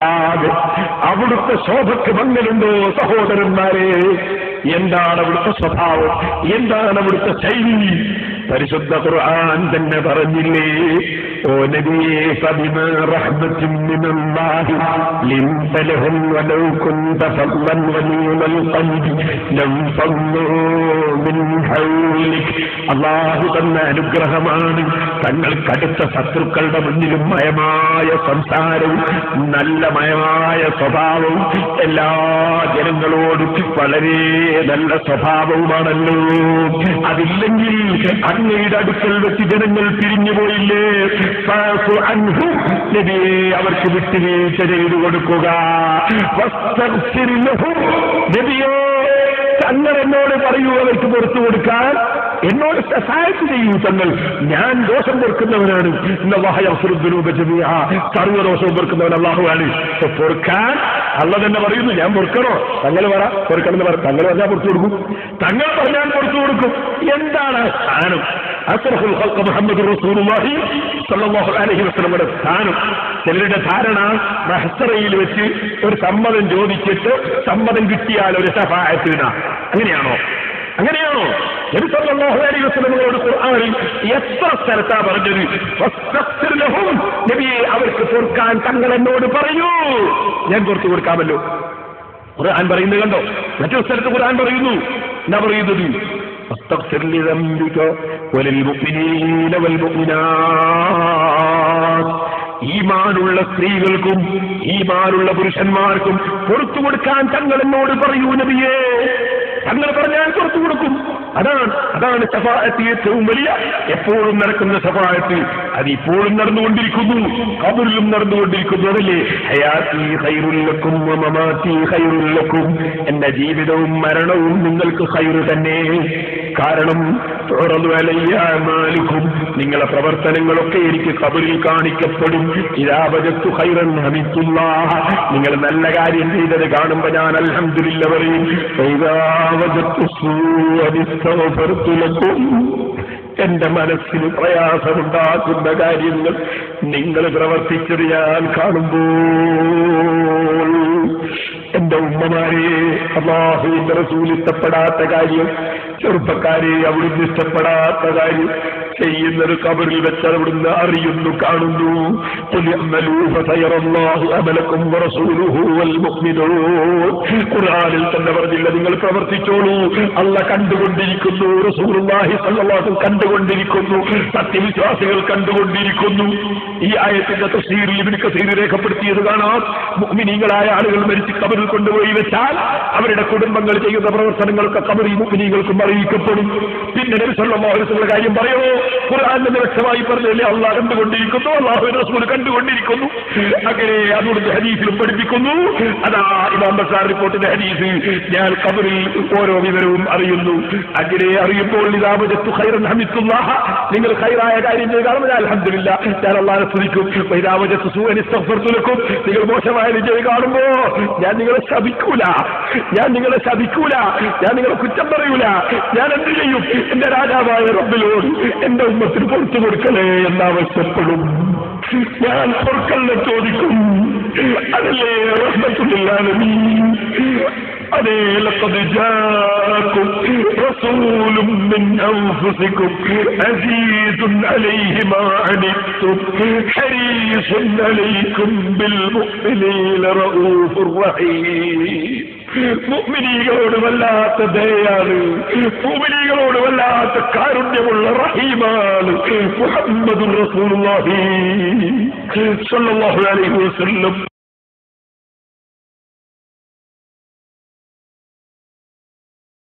ആകെ അവിടുത്തെ ശോഭയ്ക്ക് മങ്ങലുണ്ടോ സഹോദരന്മാരെ എന്താണ് അവിടുത്തെ സ്വഭാവം എന്താണ് അവിടുത്തെ ശൈലി പരിശുദ്ധ ഖുർആൻ തന്നെ പറഞ്ഞില്ലേ ഓ നബിയേ ഫബിമ റഹ്മത്തിൻ മിനല്ലാഹി ലിൻത ലഹും വലൗ കുന്ത ഫല്ലൻ വലീമൽ ഖൽബി ലം ഫല്ലൂ മിൻ ഹൗലിക് അല്ലാഹു തന്ന അനുഗ്രഹമാണ് തങ്ങൾക്കടുത്ത ശത്രുക്കളുടെ മുന്നിലും മയമായ സംസാരവും നല്ല മയമായ സ്വഭാവവും എല്ലാ ജനങ്ങളോടും വളരെ നല്ല സ്വഭാവവുമാണല്ലോ അതില്ലെങ്കിൽ അങ്ങയുടെ അടുക്കൽ വെച്ച് ജനങ്ങൾ പിരിഞ്ഞുപോയില്ലേ ഫഅഫു അൻഹും. നബിയെ അവർക്ക് വിട്ടുവീഴ്ച ചെയ്തു കൊടുക്കുക വസ്തഗ്ഫിർ ലഹും. നബിയേ തങ്ങൾ എന്നോട് പറയൂ അവർക്ക് പുറത്തു കൊടുക്കാൻ എന്നോട് സഹായിച്ചു ചെയ്യൂ തങ്ങൾ ഞാൻ ദോഷം പൊറുക്കുന്നവനാണ് സർവ്വദോഷവും പൊറുക്കുന്നവൻ അള്ളാഹുവാണ് ഇപ്പൊ പൊറുക്കാൻ അള്ള തന്നെ പറയുന്നു ഞാൻ പൊറുക്കണോ തങ്ങൾ പറ പൊറുക്കണം എന്ന് പറ തങ്ങൾ പറഞ്ഞാൽ പുറത്തു കൊടുക്കും തങ്ങൾ പറഞ്ഞാൽ പുറത്തു കൊടുക്കും എന്താണ് സ്ഥാനം അസ്റഫുൽ ഖൽഖ് മുഹമ്മദ് റസൂലുള്ളാഹി സ്വല്ലല്ലാഹു അലൈഹി വസല്ലമയുടെ സ്ഥാനം ചിലരുടെ ധാരണ മഹസറയിൽ വെച്ച് ഒരു സമ്മതം ചോദിച്ചിട്ട് സമ്മതം കിട്ടിയാൽ ഒരു സഹായത്തിന അങ്ങനെയാണോ അങ്ങനെയാണോ നബി സല്ലല്ലാഹു അലൈഹി വസല്ലമയോട് ഖുർആനിൽ എത്ര സ്ഥലത്താ പറഞ്ഞത് വസ്തഗ്ഫിർ ലഹും നബിയെ അവർക്ക് പൊറുക്കാൻ തങ്ങൾ എന്നോട് പറയൂ ഞാൻ പുറത്തു കൊടുക്കാമല്ലോ ഖുർആൻ പറയുന്നത് കണ്ടോ മറ്റൊരു സ്ഥലത്ത് ഖുർആൻ പറയുന്നു എന്താ പറയുന്നത് واستغفر لذنبك وللمؤمنين والمؤمنات ഈമാനുള്ള സ്ത്രീകൾക്കും ഈമാനുള്ള പുരുഷന്മാർക്കും പുറത്തു കൊടുക്കാൻ തങ്ങൾ എന്നോട് പറയൂ നബിയേ തങ്ങൾ പറഞ്ഞാൽ പുറത്തു കൊടുക്കും അതാണ് അതാണ് സഫായത്ത് ഏറ്റവും വലിയ എപ്പോഴും നടക്കുന്ന സഫായത്ത് അത് ഇപ്പോഴും നടന്നുകൊണ്ടിരിക്കുന്നു കബറിലും നടന്നുകൊണ്ടിരിക്കുന്നു അതല്ലേ ഹയാത്തി ഹൈറുല്ലക്കും മമാത്തി ഹൈറുല്ലക്കും എന്റെ ജീവിതവും മരണവും നിങ്ങൾക്ക് ഹൈറ് തന്നെ കാരണം തുറന്നു അലയ്യാമാലിക്കും നിങ്ങളെ പ്രവർത്തനങ്ങളൊക്കെ എനിക്ക് കബറിൽ കാണിക്കപ്പെടും ഇതാവജത്തു ഹൈറൻ ഹമിത്തുള്ള നിങ്ങൾ നല്ല കാര്യം ചെയ്തത് കാണുമ്പോ ഞാൻ അൽഹംദുലില്ല പറയും ഇതാവജത്തു സൂഅനിസ്തഗ്ഫർതുലക്കും എന്റെ മനസ്സിന് പ്രയാസമുണ്ടാക്കുന്ന കാര്യങ്ങൾ നിങ്ങൾ പ്രവർത്തിച്ചത് ഞാൻ കാണുമ്പോൾ എന്റെ ഉമ്മമാരെ അള്ളാഹുവിന്റെ റസൂൽ ഇഷ്ടപ്പെടാത്ത കാര്യം ചെറുപ്പക്കാരെ അവിടുന്ന് ഇഷ്ടപ്പെടാത്ത കാര്യം ചെയ്യുന്നത് കബറിൽ വെച്ച് അവിടുന്ന് അറിയുന്നു കാണുന്നു قل اعملوا فسيرى الله عملكم ورسوله والمؤمنون ഖുർആനിൽ തന്നെ പറഞ്ഞില്ല നിങ്ങൾ പ്രവർത്തിച്ചോളൂ അല്ല കണ്ടുകൊണ്ടിരിക്കുന്നു റസൂലുള്ളാഹി സ്വല്ലല്ലാഹു അലൈഹി വസല്ലം കണ്ടുകൊണ്ടിരിക്കുന്നു സത്യവിശ്വാസികൾ കണ്ടുകൊണ്ടിരിക്കുന്നു ഈ ആയത്തിന്റെ തഫ്സീറിൽ ഇബ്നു കസീർ രേഖപ്പെടുത്തിയത് കാണാം മുഅ്മിനീങ്ങളായ ആളുകൾ മരിച്ച് കബറിൽ കൊണ്ടുപോയി വെച്ചാൽ അവരുടെ കുടുംബങ്ങൾ ചെയ്യുന്ന പ്രവർത്തനങ്ങളൊക്കെ കബറിൽ മുഅ്മിനീങ്ങൾക്കും അറിയിക്കപ്പെടും പിന്നെ നബി സല്ലല്ലാഹു അലൈഹി വസല്ലം കാര്യം പറയോ ഖുർആൻ തന്നെ വ്യക്തമായി പറഞ്ഞില്ലേ അള്ളാഹ് കണ്ടുകൊണ്ടിരിക്കുന്നു അള്ളാഹു റസൂൽ കണ്ടുകൊണ്ടിരിക്കുന്നു അങ്ങനെ അതുകൊണ്ട് ഹദീസിലും പഠിപ്പിക്കുന്നു അതാ ഇമാം ബസാർ റിപ്പോർട്ടിന്റെ ഹദീസ് ഞാൻ കബറിൽ ഓരോ വിവരവും അറിയുന്നു അങ്ങനെ അറിയുമ്പോൾ ഇതാമജത്തു ഖൈറൻ ഹമിത്തുല്ലാഹ നിങ്ങൾ ഖൈറായ കാര്യം ചെയ്താൽ ഞാൻ അൽഹംദുലില്ല ഞാൻ അള്ളാഹെ സ്തുതിക്കും ഇതാമജത്തു സൂഅൻ ഇസ്തഗ്ഫർതുലക്കും നിങ്ങൾ മോശമായ വിജയം കാണുമ്പോ ഞാൻ നിങ്ങളെ ശപിക്കൂല ഞാൻ നിങ്ങളെ ശപിക്കൂല ഞാൻ നിങ്ങളെ കുറ്റം പറയൂല ഞാൻ എന്ത് ചെയ്യും എന്റെ രാജാവായ റബ്ബിലോട് എന്റെ ഉമ്മത്തിന് പുറത്തു കൊടുക്കലേ എന്നാവശ്യപ്പെടും ഞാൻ പൊറുക്കലിനെ ചോദിക്കും അതല്ലേ റഹ്മത്തുല്ലാതെ അതേ لقد جاءكم رسول من أنفسكم عزيز عليه ما عنتم حريص عليكم بالمؤمنين رؤوف رحيم മുഅ്മിനീകളോട് വല്ലാത്ത ദയാണ് മുഅ്മിനീകളോട് വല്ലാത്ത കാരുണ്യമുള്ള റഹീമാണ് മുഹമ്മദുർ റസൂലുള്ളാഹി സ്വല്ലല്ലാഹു അലൈഹി വസല്ലം